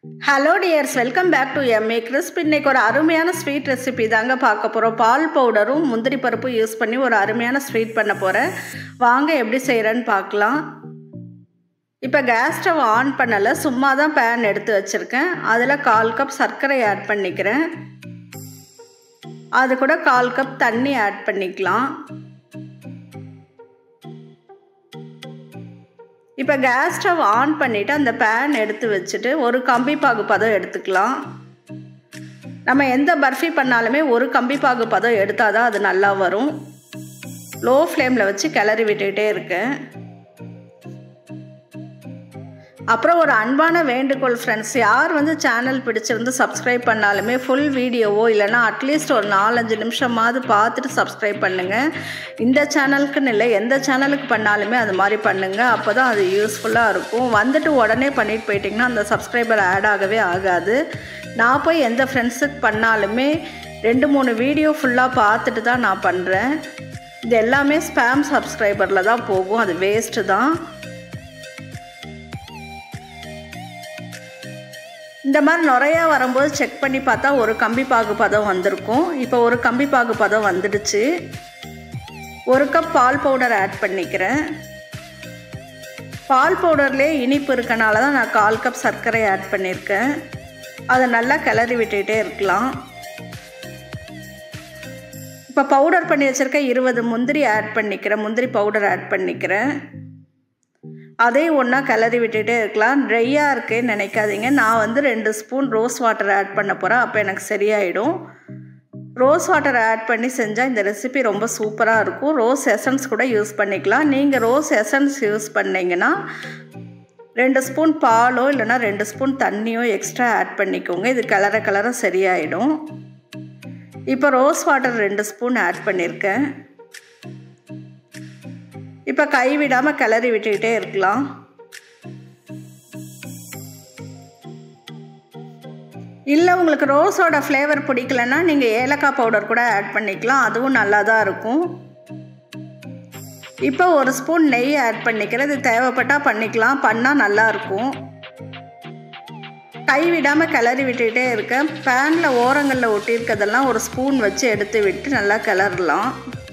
hello dears welcome back to MA crisp இன்னைக்கு ஒரு அருமையான ஸ்வீட் ரெசிபி தாங்க பார்க்க போகிறோம் பால் பவுடரும் முந்திரி பருப்பும் யூஸ் பண்ணி ஒரு அருமையான ஸ்வீட் பண்ண போகிறேன் வாங்க எப்படி செய்கிறேன்னு பார்க்கலாம் இப்போ கேஸ் ஸ்டவ் ஆன் பண்ணலை சும்மா தான் பேன் எடுத்து வச்சுருக்கேன் அதில் கால் கப் சர்க்கரை ஆட் பண்ணிக்கிறேன் அது கூட கால் கப் தண்ணி ஆட் பண்ணிக்கலாம் இப்போ கேஸ் ஸ்டவ் ஆன் பண்ணிவிட்டு அந்த பேன் எடுத்து வச்சுட்டு ஒரு கம்பி பாகு பதம் எடுத்துக்கலாம் நம்ம எந்த பர்ஃபி பண்ணாலுமே ஒரு கம்பி பாகு பதம் எடுத்தால் தான் அது நல்லா வரும் லோ ஃப்ளேமில் வச்சு கிளறி விட்டுக்கிட்டே இருக்கேன் அப்புறம் ஒரு அன்பான வேண்டுகோள் ஃப்ரெண்ட்ஸ் யார் வந்து சேனல் பிடிச்சிருந்து சப்ஸ்கிரைப் பண்ணாலுமே ஃபுல் வீடியோவோ இல்லைனா அட்லீஸ்ட் ஒரு நாலஞ்சு நிமிஷமாவது பார்த்துட்டு சப்ஸ்கிரைப் பண்ணுங்கள் இந்த சேனலுக்குன்னு இல்லை எந்த சேனலுக்கு பண்ணாலுமே அது மாதிரி பண்ணுங்கள் அப்போ தான் அது யூஸ்ஃபுல்லாக இருக்கும் வந்துட்டு உடனே பண்ணிட்டு போயிட்டிங்கன்னா அந்த சப்ஸ்கிரைபர் ஆட் ஆகவே ஆகாது நான் போய் எந்த ஃப்ரெண்ட்ஸுக்கு பண்ணாலுமே ரெண்டு மூணு வீடியோ ஃபுல்லாக பார்த்துட்டு தான் நான் பண்ணுறேன் இது எல்லாமே ஸ்பேம் சப்ஸ்கிரைபரில் தான் போகும் அது வேஸ்ட்டு தான் இந்த மாதிரி நிறையா வரும்போது செக் பண்ணி பார்த்தா ஒரு கம்பி பாகு பதம் வந்திருக்கும் இப்போ ஒரு கம்பி பாகு பதம் வந்துடுச்சு ஒரு கப் பால் பவுடர் ஆட் பண்ணிக்கிறேன் பால் பவுடர்லேயே இனிப்பு இருக்கனால தான் நான் கால் கப் சர்க்கரை ஆட் பண்ணியிருக்கேன் அதை நல்லா கிளறி விட்டுகிட்டே இருக்கலாம் இப்போ பவுடர் பண்ணி வச்சுருக்க இருபது முந்திரி ஆட் பண்ணிக்கிறேன் முந்திரி பவுடர் ஆட் பண்ணிக்கிறேன் அதையும் ஒன்றா கிளறி விட்டுகிட்டே இருக்கலாம் ட்ரையாக இருக்கேன்னு நினைக்காதீங்க நான் வந்து ரெண்டு ஸ்பூன் ரோஸ் வாட்டர் ஆட் பண்ண போகிறேன் அப்போ எனக்கு சரியாயிடும் ரோஸ் வாட்டர் ஆட் பண்ணி செஞ்சால் இந்த ரெசிபி ரொம்ப சூப்பராக இருக்கும் ரோஸ் எசன்ஸ் கூட யூஸ் பண்ணிக்கலாம் நீங்கள் ரோஸ் எசன்ஸ் யூஸ் பண்ணிங்கன்னா ரெண்டு ஸ்பூன் பாலோ இல்லைனா ரெண்டு ஸ்பூன் தண்ணியோ எக்ஸ்ட்ரா ஆட் பண்ணிக்கோங்க இது கலர கலர சரியாயிடும் இப்போ ரோஸ் வாட்டர் ரெண்டு ஸ்பூன் ஆட் பண்ணியிருக்கேன் இப்போ கை விடாமல் கிளறி விட்டுக்கிட்டே இருக்கலாம் இல்லை உங்களுக்கு ரோஸோட ஃப்ளேவர் பிடிக்கலன்னா நீங்கள் ஏலக்காய் பவுடர் கூட ஆட் பண்ணிக்கலாம் அதுவும் நல்லா தான் இருக்கும் இப்போ ஒரு ஸ்பூன் நெய் ஆட் பண்ணிக்கிறது தேவைப்பட்டால் பண்ணிக்கலாம் பண்ணால் நல்லாயிருக்கும் கை விடாமல் கிளறி விட்டுக்கிட்டே இருக்கேன் பேனில் ஓரங்களில் ஒட்டியிருக்கிறதெல்லாம் ஒரு ஸ்பூன் வச்சு எடுத்து விட்டு நல்லா கிளறலாம்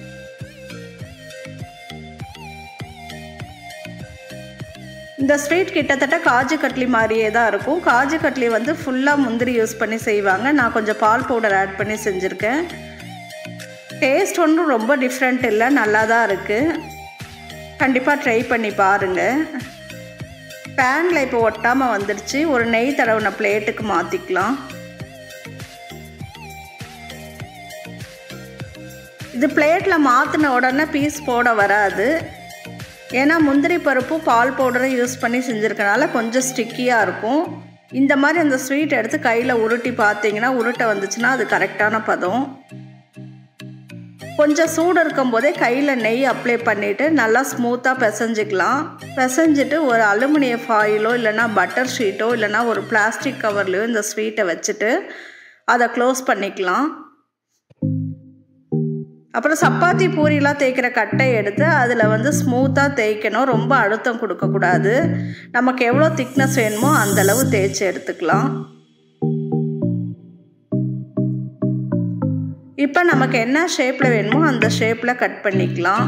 இந்த ஸ்வீட் கிட்டத்தட்ட காஜு கட்லி மாதிரியே தான் இருக்கும் காஜு கட்லி வந்து ஃபுல்லாக முந்திரி யூஸ் பண்ணி செய்வாங்க நான் கொஞ்சம் பால் பவுடர் ஆட் பண்ணி செஞ்சுருக்கேன் டேஸ்ட் ஒன்றும் ரொம்ப டிஃப்ரெண்ட் இல்லை நல்லா தான் இருக்குது கண்டிப்பாக ட்ரை பண்ணி பாருங்கள் பேனில் இப்போ ஒட்டாமல் வந்துடுச்சு ஒரு நெய் தடவின பிளேட்டுக்கு மாற்றிக்கலாம் இது பிளேட்டில் மாற்றின உடனே பீஸ் போட வராது ஏன்னா முந்திரி பருப்பும் பால் பவுடரும் யூஸ் பண்ணி செஞ்சுருக்கனால கொஞ்சம் ஸ்டிக்கியாக இருக்கும் இந்த மாதிரி அந்த ஸ்வீட் எடுத்து கையில் உருட்டி பார்த்தீங்கன்னா உருட்டை வந்துச்சுன்னா அது கரெக்டான பதம் கொஞ்சம் சூடு இருக்கும் போதே கையில் நெய் அப்ளை பண்ணிவிட்டு நல்லா ஸ்மூத்தாக பிசைஞ்சிக்கலாம் பிசைஞ்சிட்டு ஒரு அலுமினிய ஃபாயிலோ இல்லைனா பட்டர் ஷீட்டோ இல்லைனா ஒரு பிளாஸ்டிக் கவர்லேயோ இந்த ஸ்வீட்டை வச்சுட்டு அதை க்ளோஸ் பண்ணிக்கலாம் அப்புறம் சப்பாத்தி பூரிலாம் தேய்க்கிற கட்டை எடுத்து அதில் வந்து ஸ்மூத்தாக தேய்க்கணும் ரொம்ப அழுத்தம் கொடுக்கக்கூடாது நமக்கு எவ்வளோ திக்னஸ் வேணுமோ அந்தளவு தேய்ச்சி எடுத்துக்கலாம் இப்போ நமக்கு என்ன ஷேப்பில் வேணுமோ அந்த ஷேப்பில் கட் பண்ணிக்கலாம்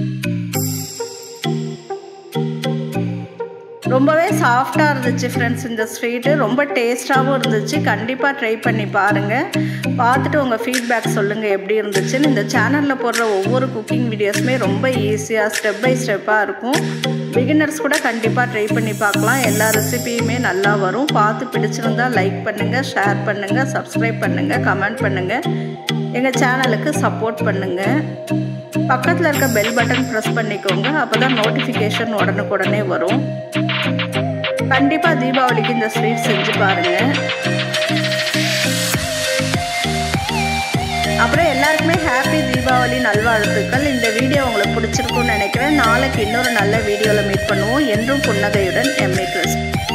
ரொம்பவே சாஃப்டாக இருந்துச்சு ஃப்ரெண்ட்ஸ் இந்த ஸ்வீட்டு ரொம்ப டேஸ்ட்டாகவும் இருந்துச்சு கண்டிப்பாக ட்ரை பண்ணி பாருங்கள் பார்த்துட்டு உங்கள் ஃபீட்பேக் சொல்லுங்கள் எப்படி இருந்துச்சுன்னு இந்த சேனலில் போடுற ஒவ்வொரு குக்கிங் வீடியோஸுமே ரொம்ப ஈஸியாக ஸ்டெப் பை ஸ்டெப்பாக இருக்கும் பிகினர்ஸ் கூட கண்டிப்பாக ட்ரை பண்ணி பார்க்கலாம் எல்லா ரெசிபியுமே நல்லா வரும் பார்த்து பிடிச்சிருந்தா லைக் பண்ணுங்கள் ஷேர் பண்ணுங்கள் சப்ஸ்கிரைப் பண்ணுங்கள் கமெண்ட் பண்ணுங்கள் எங்கள் சேனலுக்கு சப்போர்ட் பண்ணுங்கள் பக்கத்தில் இருக்க பெல் பட்டன் ப்ரெஸ் பண்ணிக்கோங்க அப்போ தான் நோட்டிஃபிகேஷன் உடனுக்குடனே வரும் கண்டிப்பாக தீபாவளிக்கு இந்த ஸ்வீட் செஞ்சு பாருங்கள் அப்புறம் எல்லாருக்குமே ஹாப்பி தீபாவளி நல்வாழ்த்துக்கள் இந்த வீடியோ உங்களுக்கு பிடிச்சிருக்குன்னு நினைக்கிறேன் நாளைக்கு இன்னொரு நல்ல வீடியோவில் மீட் பண்ணுவோம் என்றும் புன்னகையுடன் எம்ஏ கிறிஸ்ட்